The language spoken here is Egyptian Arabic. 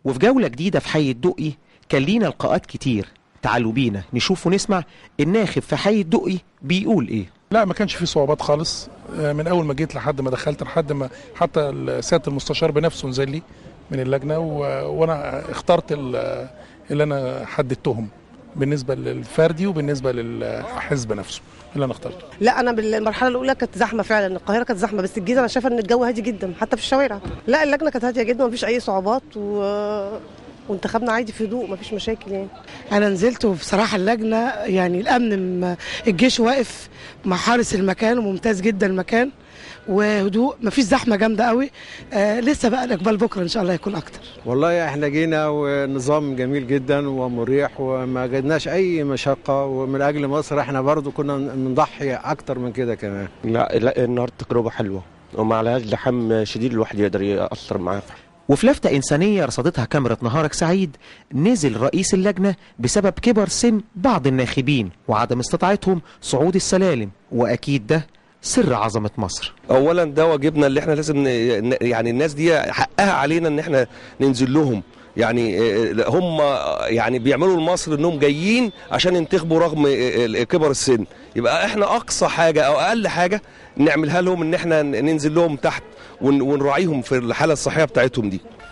وفي جولة جديدة في حي الدقي كان لينا لقاءات كتير تعالوا بينا نشوف ونسمع الناخب في حي الدقي بيقول ايه لا ما كانش في صعوبات خالص آه، من اول ما جيت لحد ما دخلت لحد ما حتى سياده المستشار بنفسه نزل لي من اللجنه و... وانا اخترت ال- اللي انا حددتهم بالنسبه للفردي وبالنسبه للحزب نفسه اللي انا اخترته لا انا بالمرحله الاولى كانت زحمه فعلا القاهره كانت زحمه بس الجيزه انا شايفه ان الجو هادي جدا حتى في الشوارع لا اللجنه كانت هاديه جدا مفيش اي صعوبات و... وانتخبنا عادي في هدوء مفيش مشاكل يعني انا نزلت وبصراحه اللجنه يعني الامن م- الجيش واقف مع حارس المكان وممتاز جدا المكان وهدوء مفيش زحمه جامده قوي آه لسه بقى الاقبال بكره ان شاء الله يكون اكتر والله احنا جينا ونظام جميل جدا ومريح وما جدناش اي مشقه ومن اجل مصر احنا برضو كنا بنضحي اكتر من كده كمان لا لا النهارده تجربه حلوه وما عليهاش لحام شديد الواحد يقدر ياثر معاه وفي لفتة إنسانية رصدتها كاميرا نهارك سعيد نزل رئيس اللجنة بسبب كبر سن بعض الناخبين وعدم استطاعتهم صعود السلالم وأكيد ده سر عظمة مصر اولا ده واجبنا اللي احنا لازم ن- ن- يعني الناس دي حقها علينا ان احنا ننزل لهم يعني آه، هم يعني بيعملوا لمصر انهم جايين عشان ينتخبوا رغم آه، كبر السن يبقى احنا اقصى حاجه او اقل حاجه نعملها لهم ان احنا ننزل لهم تحت ون- ونراعيهم في الحاله الصحيه بتاعتهم دي